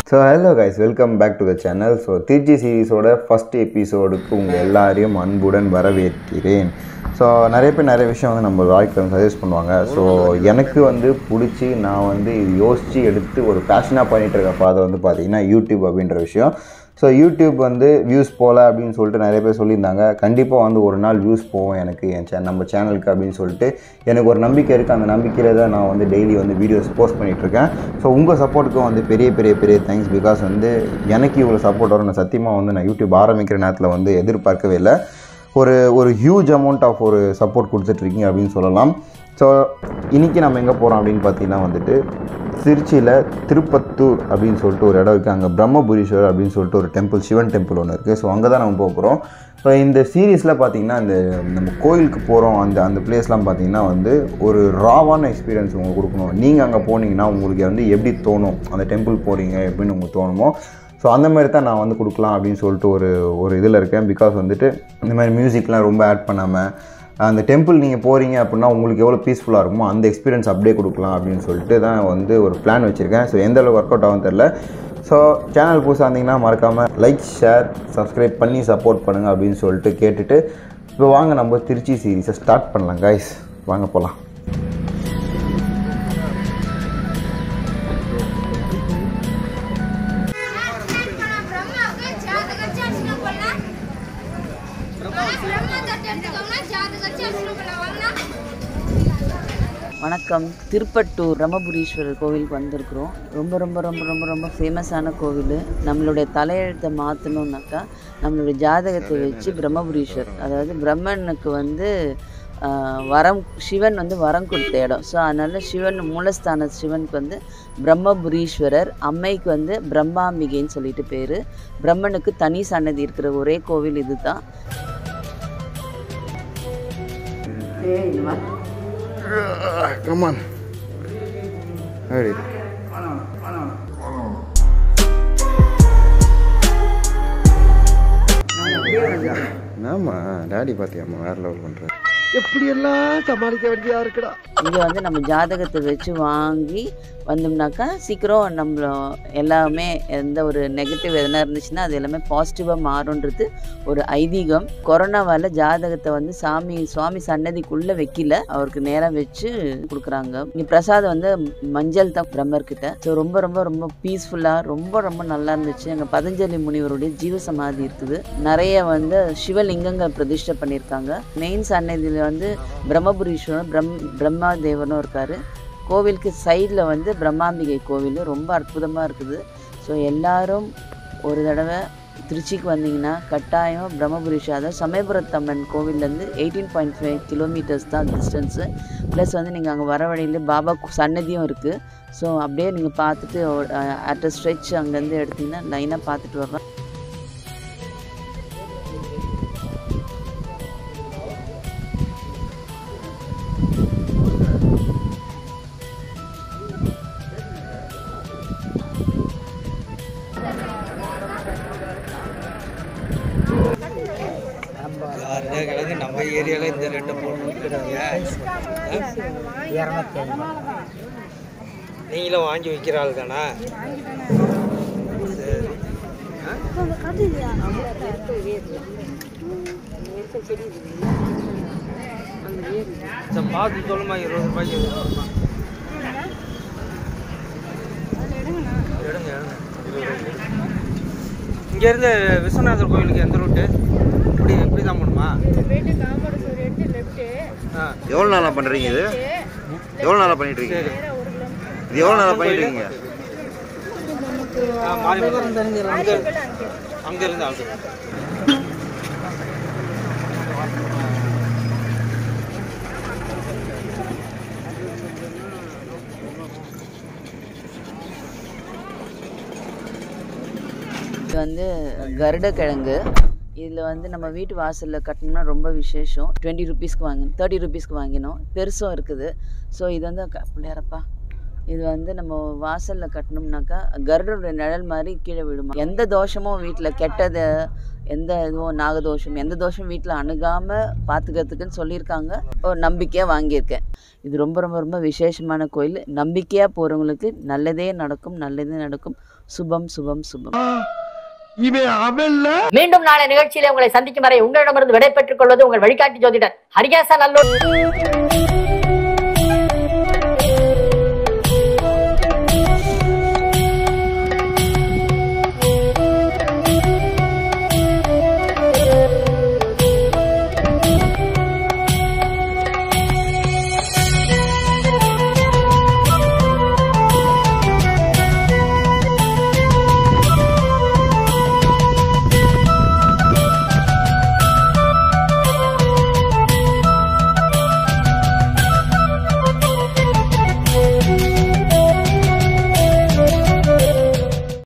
So hello guys welcome back to the channel so Trichy சீரீஸோட first எபிசோடுக்கு உங்கள் எல்லாரையும் அன்புடன் வரவேற்கிறேன் ஸோ நிறைய பேர் நிறைய விஷயம் வந்து நம்ம வாழ்க்கையில் வந்து சஜஸ்ட் பண்ணுவாங்க ஸோ எனக்கு வந்து பிடிச்சி நான் வந்து இது யோசித்து எடுத்து ஒரு பேஷனாக பண்ணிகிட்டு இருக்க பாதை வந்து பார்த்தீங்கன்னா யூடியூப் அப்படின்ற விஷயம் ஸோ யூடியூப் வந்து வியூஸ் போகல அப்படின்னு சொல்லிட்டு நிறைய பேர் சொல்லியிருந்தாங்க கண்டிப்பாக வந்து ஒரு நாள் வியூஸ் போகும் எனக்கு என் சே நம்ம சேனலுக்கு அப்படின்னு சொல்லிட்டு எனக்கு ஒரு நம்பிக்கை இருக்குது அந்த நம்பிக்கையில் தான் நான் வந்து டெய்லி வந்து வீடியோஸ் போஸ்ட் பண்ணிகிட்ருக்கேன் ஸோ உங்கள் சப்போர்ட்டுக்கும் வந்து பெரிய பெரிய பெரிய தேங்க்ஸ் பிகாஸ் வந்து எனக்கு இவ்வளோ சப்போர்ட் வரும் நான் சத்தியமாக வந்து நான் யூடியூப் ஆரம்பிக்கிற நேரத்தில் வந்து எதிர்பார்க்கவே இல்லை ஒரு ஒரு ஹியூஜ் அமௌண்ட் ஆஃப் ஒரு சப்போர்ட் கொடுத்துட்ருக்கீங்க அப்படின்னு சொல்லலாம் ஸோ இன்றைக்கி நம்ம எங்கே போகிறோம் அப்படின்னு பார்த்தீங்கன்னா வந்துட்டு திருச்சியில் திருப்பத்தூர் அப்படின்னு சொல்லிட்டு ஒரு இடம் இருக்குது அங்கே பிரம்மபுரீஸ்வரர் அப்படின்னு சொல்லிட்டு ஒரு டெம்பிள் சிவன் டெம்பிள் ஒன்று இருக்குது ஸோ அங்கே தான் நம்ம போக போகிறோம் ஸோ இந்த சீரீஸில் பார்த்தீங்கன்னா இந்த நம்ம கோயிலுக்கு போகிறோம் அந்த அந்த பிளேஸ்லாம் பார்த்தீங்கன்னா வந்து ஒரு ராவான எக்ஸ்பீரியன்ஸ் உங்களுக்கு கொடுக்கணும் நீங்கள் அங்கே போனீங்கன்னா உங்களுக்கு வந்து எப்படி தோணும் அந்த டெம்பிள் போகிறீங்க எப்படின்னு உங்களுக்கு தோணுமோ ஸோ அந்த மாதிரி தான் நான் வந்து கொடுக்கலாம் அப்படின்னு சொல்லிட்டு ஒரு ஒரு இதில் இருக்கேன் பிகாஸ் வந்துட்டு இந்த மாதிரி மியூசிக்லாம் ரொம்ப ஆட் பண்ணாமல் அந்த டெம்பிள் நீங்கள் போகிறீங்க அப்படின்னா உங்களுக்கு எவ்வளோ பீஸ்ஃபுல்லாக இருக்குமோ அந்த எக்ஸ்பீரியன்ஸ் அப்படியே கொடுக்கலாம் அப்படின்னு சொல்லிட்டு தான் வந்து ஒரு பிளான் வச்சுருக்கேன் ஸோ எந்த அளவுக்கு ஒர்க் அவுட் ஆகும் தெரில ஸோ சேனல் புதுசாக இருந்தீங்கன்னா மறக்காமல் லைக் ஷேர் சப்ஸ்கிரைப் பண்ணி சப்போர்ட் பண்ணுங்கள் அப்படின்னு சொல்லிட்டு கேட்டுட்டு இப்போ வாங்க நம்ம திருச்சி சீரீஸை ஸ்டார்ட் பண்ணலாம் கைஸ் வாங்க போகலாம் பிரம்மாவுக்கு ஜாதகச்சு அர்ச்சனை பண்ணலாம் பிரம்மா தட்டு எடுத்துக்கோங்கன்னா ஜாதகச்சு அர்ச்சனை பண்ணலாம் வாங்கினா வணக்கம் திருப்பட்டூர் பிரம்மபுரீஸ்வரர் கோவிலுக்கு வந்திருக்கிறோம் ரொம்ப ரொம்ப ரொம்ப ரொம்ப ரொம்ப ஃபேமஸான கோவில் நம்மளுடைய தலையெழுத்தை மாற்றணுன்னாக்கா நம்மளுடைய ஜாதகத்தை வச்சு பிரம்மபுரீஸ்வர் அதாவது பிரம்மனுக்கு வந்து ஆஹ், வரம் சிவன் வந்து வரம் கொடுத்த இடம் ஸோ அதனால் சிவன் மூலஸ்தான சிவனுக்கு வந்து பிரம்மபுரீஸ்வரர் அம்மைக்கு வந்து பிரம்மாம்பிகைன்னு சொல்லிட்டு பேர் பிரம்மனுக்கு தனி சன்னதி இருக்கிற ஒரே கோவில் இதுதான் Come on. Ready. ஆமா டாடி பார்த்தியாம்மா வேறு லெவல் பண்ணுறேன் எப்படியெல்லாம் சமாளிக்க வேண்டியதா இருக்குடா இங்கே வந்து நம்ம ஜாதகத்தை வச்சு வாங்கி வந்தோம்னாக்கா சீக்கிரம் நம்மள எல்லாமே எந்த ஒரு நெகட்டிவ் எதனா இருந்துச்சுன்னா அது எல்லாமே பாசிட்டிவாக மாறுன்றது ஒரு ஐதீகம் கொரோனாவால் ஜாதகத்தை வந்து சாமி சுவாமி சன்னதிக்குள்ளே வைக்கல அவருக்கு நேராக வச்சு கொடுக்குறாங்க இங்கே பிரசாதம் வந்து மஞ்சள் தான் பிரம்மர்கிட்ட ஸோ ரொம்ப ரொம்ப ரொம்ப பீஸ்ஃபுல்லாக ரொம்ப ரொம்ப நல்லா இருந்துச்சு அங்கே பதஞ்சலி முனிவருடைய ஜீவ சமாதி இருக்குது நிறைய வந்து சிவலிங்கங்கள் பிரதிஷ்டை பண்ணியிருக்காங்க மெயின் சன்னதியில் வந்து பிரம்மபுரீஸ்வரன் பிரம் பிரம்மா தேவனும் இருக்கார் கோவிலுக்கு சைடில் வந்து பிரம்மாம்பிகை கோவில் ரொம்ப அற்புதமாக இருக்குது ஸோ எல்லாரும் ஒரு தடவை திருச்சிக்கு வந்தீங்கன்னா கட்டாயம் பிரம்மபுரீஸ்வரர் அதாவது சமயபுரத்தம்மன் கோவில்லேருந்து எயிட்டீன் பாயிண்ட் ஃபைவ் கிலோமீட்டர்ஸ் தான் டிஸ்டன்ஸு ப்ளஸ் வந்து நீங்கள் அங்கே வர வழியில் பாபா கு- சன்னதியும் இருக்குது ஸோ அப்படியே நீங்கள் பார்த்துட்டு அட் அ ஸ்ட்ரெச் அங்கேருந்து எடுத்தீங்கன்னா லைனாக பார்த்துட்டு வரலாம் யாருன்னா கிழங்கு நம்ம ஏரியால இந்த ரெட்டை போட்டுருக்குறாங்க நீங்களும் வாங்கி விற்கிற ஆள் தானா சரி சரி, பார்த்து சொல்லுமா இருபது ரூபாய்க்கு எடுங்க எடுங்க இங்கேருந்து விஸ்வநாதர் கோயிலுக்கு எந்த ரூட்டு இப்படி இப்படி தான் போகணுமா ஆ எவ்வளோ நாளாக பண்ணுறீங்க இது எவ்வளோ நாளாக பண்ணிட்டு இருக்கீங்க இது எவ்வளோ நாளாக பண்ணிட்டு இருக்கீங்க ஆ மாறி அங்கே அங்கே இருந்து ஆள் இது வந்து கருடக்கிழங்கு இதில் வந்து நம்ம வீட்டு வாசலில் கட்டினோம்னா ரொம்ப விசேஷம் டுவெண்ட்டி ருபீஸ்க்கு வாங்கினோம் தேர்ட்டி ருபீஸ்க்கு வாங்கினோம் பெருசும் இருக்குது ஸோ இது வந்து க- பிள்ளையாரப்பா இது வந்து நம்ம வாசலில் கட்டினோம்னாக்கா கருடருடைய நிழல் மாதிரி கீழே விழுமா எந்த தோஷமும் வீட்டில் கெட்டது எந்த இதுவும் நாகதோஷம் எந்த தோஷம் வீட்டில் அணுகாமல் பார்த்துக்கிறதுக்குன்னு சொல்லியிருக்காங்க ஒரு நம்பிக்கையாக வாங்கியிருக்கேன் இது ரொம்ப ரொம்ப ரொம்ப விசேஷமான கோயில் நம்பிக்கையாக போகிறவங்களுக்கு நல்லதே நடக்கும் நல்லதே நடக்கும் சுபம் சுபம் சுபம் மீண்டும் நாளை நிகழ்ச்சியில உங்களை சந்திக்கும் வரை உங்களிடமிருந்து விடைபெற்றுக் கொள்வது உங்கள் வழிகாட்டி ஜோதிடர் ஹரிகேசன் நல்லூர்